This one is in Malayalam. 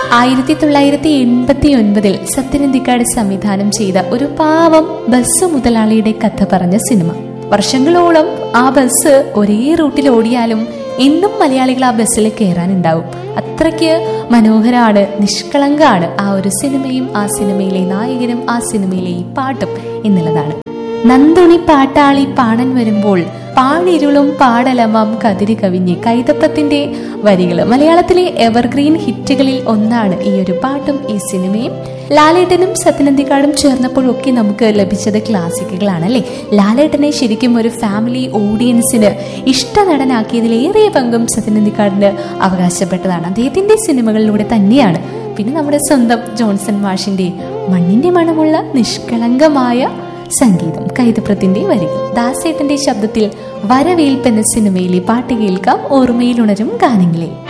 ആയിരത്തി തൊള്ളായിരത്തി എൺപത്തി ഒൻപതിൽ സത്യനന്ദിക്കാട് സംവിധാനം ചെയ്ത ഒരു പാവം ബസ് മുതലാളിയുടെ കഥ പറഞ്ഞ സിനിമ വർഷങ്ങളോളം ആ ബസ് ഒരേ റൂട്ടിൽ ഓടിയാലും എന്നും മലയാളികൾ ആ ബസ്സിൽ കയറാനുണ്ടാവും അത്രയ്ക്ക് മനോഹരമാണ് നിഷ്കളങ്കാണ് ആ ഒരു സിനിമയും ആ സിനിമയിലെ നായകനും ആ സിനിമയിലെ ഈ പാട്ടും എന്നുള്ളതാണ് നന്ദുണി പാട്ടാളി പാണൻ വരുമ്പോൾ പാണിരുളും പാടലമാം കതിരി കവിഞ്ഞ് കൈതപ്പത്തിന്റെ വരികൾ മലയാളത്തിലെ എവർഗ്രീൻ ഹിറ്റുകളിൽ ഒന്നാണ് ഈ ഒരു പാട്ടും ഈ സിനിമയും ലാലേട്ടനും സത്യനന്ദിക്കാടും ചേർന്നപ്പോഴൊക്കെ നമുക്ക് ലഭിച്ചത് ക്ലാസിക്കുകളാണ് അല്ലേ ലാലേട്ടനെ ശരിക്കും ഒരു ഫാമിലി ഓഡിയൻസിന് ഇഷ്ട നടനാക്കിയതിലേറെ പങ്കും സത്യനന്ദിക്കാടിന് അവകാശപ്പെട്ടതാണ് അദ്ദേഹത്തിന്റെ സിനിമകളിലൂടെ തന്നെയാണ് പിന്നെ നമ്മുടെ സ്വന്തം ജോൺസൺ മാഷിന്റെ മണ്ണിന്റെ മണമുള്ള നിഷ്കളങ്കമായ സംഗീതം കൈതപ്രത്തിന്റെ വരികൾ ദാസേട്ടന്റെ ശബ്ദത്തിൽ വരവേൽപ്പ് എന്ന സിനിമയിലെ പാട്ട് കേൾക്കാം ഓർമ്മയിലുണരും ഗാനങ്ങളെ